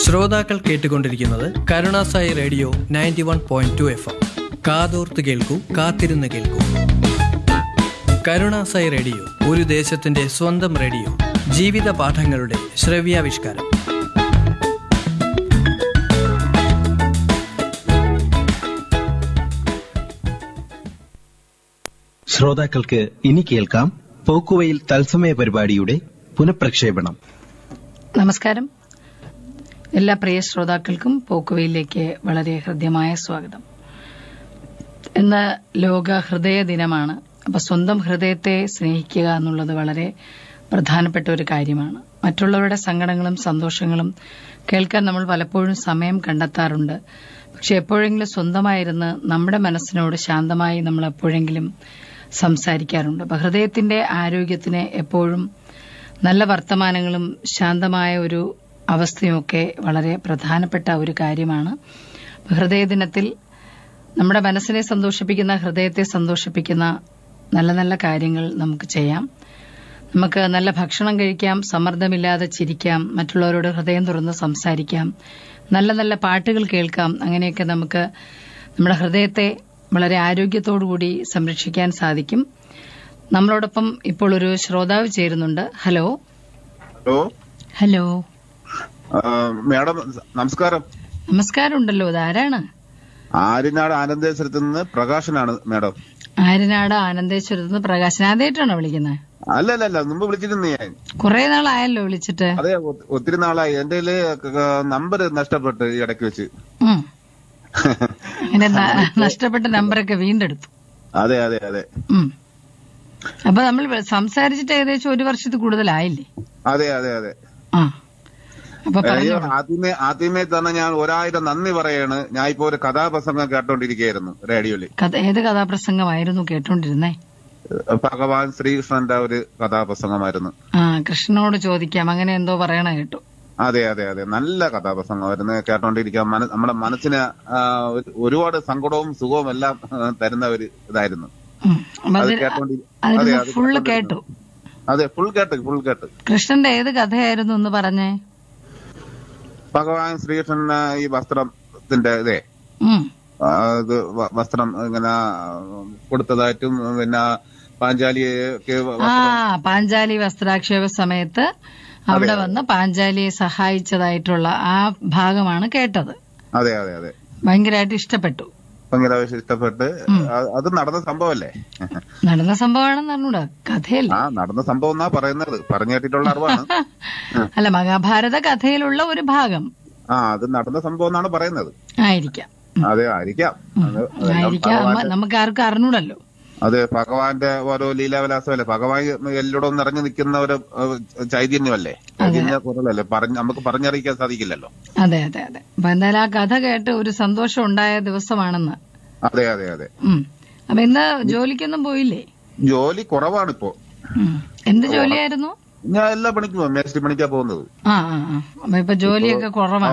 ശ്രോതാക്കൾ കേട്ടുകൊണ്ടിരിക്കുന്നത് Karunasai radio ninety one point two F M കാതോർത്ത് കേൾക്കൂ കാത്തിരുന്ന് കേൾക്കൂ കരുണാസായി റേഡിയോ ഒരു ദേശത്തിന്റെ സ്വന്തം റേഡിയോ ജീവിത പാഠങ്ങളുടെ ശ്രവ്യാവിഷ്കാരം ശ്രോതാക്കൾക്ക് ഇനി കേൾക്കാം പോക്കുവയിൽ തത്സമയ പരിപാടിയുടെ പുനഃപ്രക്ഷേപണം നമസ്കാരം എല്ലാ പ്രിയ ശ്രോതാക്കൾക്കും പോക്കുവയിലേക്ക് വളരെ ഹൃദ്യമായ സ്വാഗതം ഇന്ന് ലോക ഹൃദയ ദിനമാണ് അപ്പൊ സ്വന്തം ഹൃദയത്തെ സ്നേഹിക്കുക എന്നുള്ളത് വളരെ പ്രധാനപ്പെട്ട ഒരു കാര്യമാണ് മറ്റുള്ളവരുടെ സങ്കടങ്ങളും സന്തോഷങ്ങളും കേൾക്കാൻ നമ്മൾ പലപ്പോഴും സമയം കണ്ടെത്താറുണ്ട് പക്ഷെ എപ്പോഴെങ്കിലും സ്വന്തമായിരുന്ന് നമ്മുടെ മനസ്സിനോട് ശാന്തമായി നമ്മൾ എപ്പോഴെങ്കിലും സംസാരിക്കാറുണ്ട് അപ്പൊ ഹൃദയത്തിന്റെ ആരോഗ്യത്തിന് എപ്പോഴും നല്ല വർത്തമാനങ്ങളും ശാന്തമായ ഒരു അവസ്ഥയുമൊക്കെ വളരെ പ്രധാനപ്പെട്ട ഒരു കാര്യമാണ് ഹൃദയദിനത്തിൽ നമ്മുടെ മനസ്സിനെ സന്തോഷിപ്പിക്കുന്ന ഹൃദയത്തെ സന്തോഷിപ്പിക്കുന്ന നല്ല നല്ല കാര്യങ്ങൾ നമുക്ക് ചെയ്യാം നമുക്ക് നല്ല ഭക്ഷണം കഴിക്കാം സമ്മർദ്ദമില്ലാതെ ചിരിക്കാം മറ്റുള്ളവരോട് ഹൃദയം തുറന്ന് സംസാരിക്കാം നല്ല നല്ല പാട്ടുകൾ കേൾക്കാം അങ്ങനെയൊക്കെ നമുക്ക് നമ്മുടെ ഹൃദയത്തെ വളരെ ആരോഗ്യത്തോടുകൂടി സംരക്ഷിക്കാൻ സാധിക്കും നമ്മളോടൊപ്പം ഇപ്പോൾ ഒരു ശ്രോതാവ് ചേരുന്നുണ്ട് ഹലോ ഹലോ ഹലോ ആ, മാഡം നമസ്കാരം നമസ്കാരം ഉണ്ടല്ലോ ഇതാരാണ് ആര്യനാട് ആനന്ദേശ്വരത്ത് നിന്ന് പ്രകാശനാണ് മാഡം ആര്യനാട് ആനന്ദേശ്വരത്ത് നിന്ന് പ്രകാശൻ ആദ്യമായിട്ടാണോ വിളിക്കുന്നത് അല്ല അല്ല അല്ല മുമ്പ് വിളിച്ചിരുന്നു ഞാൻ കുറെ നാളായല്ലോ വിളിച്ചിട്ട് അതെ ഒ- ഒത്തിരി നാളായി എന്റെ നമ്പർ നഷ്ടപ്പെട്ട് ഈ ഇടയ്ക്ക് വെച്ച് ഉം. അങ്ങനെ ന- നഷ്ടപ്പെട്ട നമ്പറൊക്കെ വീണ്ടെടുത്തു അതെ അതെ അതെ ഉം. അപ്പൊ നമ്മൾ സംസാരിച്ചിട്ട് ഏകദേശം ഒരു വർഷത്തിൽ കൂടുതലായില്ലേ അതെ അതെ അതെ ആ അപ്പൊ അയ്യോ, പറഞ്ഞു ആദ്യമേ ആദ്യമേ തന്നെ ഞാൻ ഒരായിരം നന്ദി പറയാണ് ഞാൻ ഇപ്പോ ഒരു കഥാപ്രസംഗം കേട്ടോണ്ടിരിക്കുകയായിരുന്നു റേഡിയോയില് കഥ ഏത് കഥാപ്രസംഗമായിരുന്നു കേട്ടോണ്ടിരുന്നേ ഭഗവാൻ ശ്രീകൃഷ്ണന്റെ ഒരു കഥാപ്രസംഗമായിരുന്നു ആ കൃഷ്ണനോട് ചോദിക്കാം അങ്ങനെ എന്തോ പറയണ കേട്ടു അതെ അതെ അതെ നല്ല കഥാപ്രസംഗമായിരുന്നു കേട്ടോണ്ടിരിക്കാൻ മന- നമ്മുടെ മനസ്സിന് ആ, ഒരു- ഒരുപാട് സങ്കടവും സുഖവും എല്ലാം ആ, തരുന്ന ഒരു ഇതായിരുന്നു ഉം. അപ്പൊ അത് അത് കേട്ടോണ്ടി അതെ അതിന് അത് ഫുള്ള് കേട്ടോണ്ടിരുന്നു. കേട്ടു അതെ ഫുൾ കേട്ട് ഫുൾ കേട്ട് കൃഷ്ണന്റെ ഏത് കഥയായിരുന്നു എന്ന് പറഞ്ഞേ ഭഗവാൻ ശ്രീകൃഷ്ണൻ ആ, ഈ വസ്ത്രത്തിന്റെ ഇതേ ഉം ആ, ഇത് വ- വസ്ത്രം ഇങ്ങനെ കൊടുത്തതായിട്ടും പിന്നെ പാഞ്ചാലിയൊക്കെ വ- ആ പാഞ്ചാലി വസ്ത്രാക്ഷേപ സമയത്ത് അവിടെ വന്ന് പാഞ്ചാലിയെ സഹായിച്ചതായിട്ടുള്ള ആ ഭാഗമാണ് കേട്ടത് അതെ അതെ അതെ ഭയങ്കരമായിട്ട് ഇഷ്ടപ്പെട്ടു ഭയങ്കര ഇഷ്ടപ്പെട്ട് ആ- അത് നടന്ന സംഭവമല്ലേ നടന്ന സംഭവമാണെന്ന് അറിഞ്ഞൂടാ കഥയല്ലേ ആ നടന്ന സംഭവം എന്നാ പറയുന്നത് പറഞ്ഞു കേട്ടിട്ടുള്ള അറിവാണ് അല്ല മഹാഭാരത കഥയിലുള്ള ഒരു ഭാഗം ആ അത് നടന്ന സംഭവം എന്നാണ് പറയുന്നത് ആയിരിക്കാം അതെ ആയിരിക്കാം അത് അതെല്ലാം ആയിരിക്കാം അമ്മ- ഭഗവാന്റെ- നമുക്ക് ആർക്കും അറിഞ്ഞൂടല്ലോ അതെ ഭഗവാന്റെ ഓരോ ലീലാവിലാസമല്ലേ ഭഗവാൻ എല്ലോടും നിറഞ്ഞു നിൽക്കുന്ന ഒരു ഏഹ്, ചൈതന്യമല്ലേ ചൈതന്യ കുറവല്ലേ പറഞ്ഞ് നമുക്ക് പറഞ്ഞറിയിക്കാൻ സാധിക്കില്ലല്ലോ അതെ അതെ അതെ അപ്പൊ എന്തായാലും ആ കഥ കേട്ട് ഒരു സന്തോഷം ഉണ്ടായ ദിവസമാണെന്ന് അതെ അതെ അതെ ഉം അപ്പൊ ഇന്ന് ജോലിക്കൊന്നും പോയില്ലേ ജോലി കുറവാണിപ്പോ ഉം. എന്ത് ജോലിയായിരുന്നു ഞാൻ എല്ലാ പണിക്കും പോകും മേസ്ത്രി പണിക്കാ പോകുന്നത് ആ ആ ആ അപ്പൊ ഇപ്പൊ ജോലിയൊക്കെ കുറവാണ്